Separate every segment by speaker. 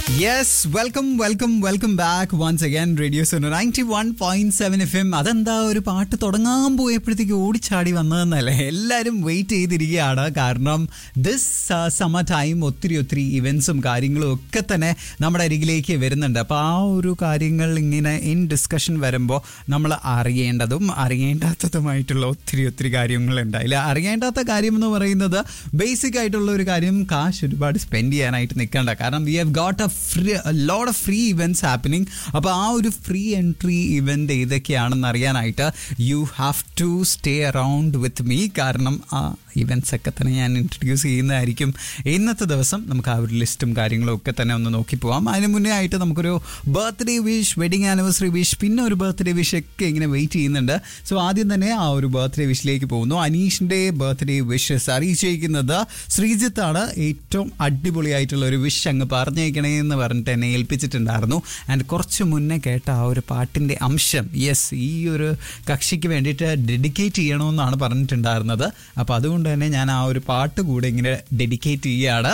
Speaker 1: yes welcome welcome welcome back once again radio Suno ninety one point seven F M അതെന്താ ഒരു പാട്ട് തുടങ്ങാൻ പോയപ്പോഴത്തേക്ക് ഓടിച്ചാടി വന്നതെന്നല്ലേ എല്ലാവരും വെയിറ്റ് ചെയ്തിരിക്കുകയാണ് കാരണം ദിസ് സമ ടൈം ഒത്തിരി ഒത്തിരി ഇവൻസും കാര്യങ്ങളും ഒക്കെ തന്നെ നമ്മുടെ അരികിലേക്ക് വരുന്നുണ്ട് അപ്പോൾ ആ ഒരു കാര്യങ്ങൾ ഇങ്ങനെ ഇൻ ഡിസ്കഷൻ വരുമ്പോൾ നമ്മൾ അറിയേണ്ടതും അറിയേണ്ടാത്തതുമായിട്ടുള്ള ഒത്തിരി ഒത്തിരി കാര്യങ്ങളുണ്ട് അതിൽ അറിയേണ്ടാത്ത കാര്യം എന്ന് പറയുന്നത് ബേസിക് ആയിട്ടുള്ള ഒരു കാര്യം കാശ് ഒരുപാട് സ്പെൻഡ് ചെയ്യാനായിട്ട് നിൽക്കണ്ട കാരണം we have got a free load of free events happening അപ്പോൾ ആ ഒരു ഫ്രീ എൻട്രി ഇവൻ്റ് ഏതൊക്കെയാണെന്ന് അറിയാനായിട്ട് you have to stay around with me കാരണം ആ ഇവൻറ്റ്സ് ഒക്കെ തന്നെ ഞാൻ ഇൻട്രൊഡ്യൂസ് ചെയ്യുന്നതായിരിക്കും ഇന്നത്തെ ദിവസം നമുക്ക് ആ ഒരു ലിസ്റ്റും കാര്യങ്ങളും ഒക്കെ തന്നെ ഒന്ന് നോക്കി പോവാം അതിന് മുന്നേ ആയിട്ട് നമുക്കൊരു birthday wish wedding anniversary wish പിന്നെ ഒരു ബർത്ത്ഡേ വിഷ് ഒക്കെ ഇങ്ങനെ വെയിറ്റ് ചെയ്യുന്നുണ്ട് സോ ആദ്യം തന്നെ ആ ഒരു ബർത്ത്ഡേ വിഷിലേക്ക് പോകുന്നു അനീഷിൻ്റെ ബർത്ത്ഡേ വിഷസ് അറിയിച്ചിരിക്കുന്നത് ശ്രീജിത്താണ് ഏറ്റവും അടിപൊളിയായിട്ടുള്ള ഒരു വിഷ് അങ്ങ് പറഞ്ഞേക്കണേ എന്ന് പറഞ്ഞിട്ട് എന്നെ ഏൽപ്പിച്ചിട്ടുണ്ടായിരുന്നു ആൻഡ് കുറച്ച് മുന്നേ കേട്ട ആ ഒരു പാട്ടിൻ്റെ അംശം യെസ് ഈ ഒരു കക്ഷിക്ക് വേണ്ടിയിട്ട് ഡെഡിക്കേറ്റ് ചെയ്യണമെന്നാണ് പറഞ്ഞിട്ടുണ്ടായിരുന്നത് അപ്പോൾ അതുകൊണ്ട് തന്നെ ഞാൻ ആ ഒരു പാട്ട് കൂടെ ഇങ്ങനെ ഡെഡിക്കേറ്റ് ചെയ്യുകയാണ്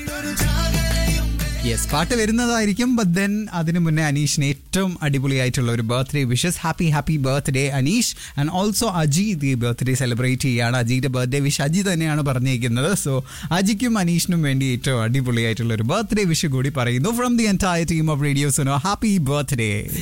Speaker 1: യെസ് പാട്ട് വരുന്നതായിരിക്കും ബട്ട് ദെൻ അതിന് മുന്നേ അനീഷിന് ഏറ്റവും അടിപൊളിയായിട്ടുള്ള ഒരു birthday wishes happy happy birthday Aneesh and also Aji ഈ ബർത്ത്ഡേ സെലിബ്രേറ്റ് ചെയ്യുകയാണ് അജിയുടെ ബർത്ത്ഡേ വിഷ് അജി തന്നെയാണ് പറഞ്ഞിരിക്കുന്നത് സോ അജിക്കും അനീഷിനും വേണ്ടി ഏറ്റവും അടിപൊളിയായിട്ടുള്ള ഒരു ബർത്ത്ഡേ വിഷ് കൂടി പറയുന്നു from the entire team of റേഡിയോസിനോ ഹാപ്പി ബർത്ത്ഡേ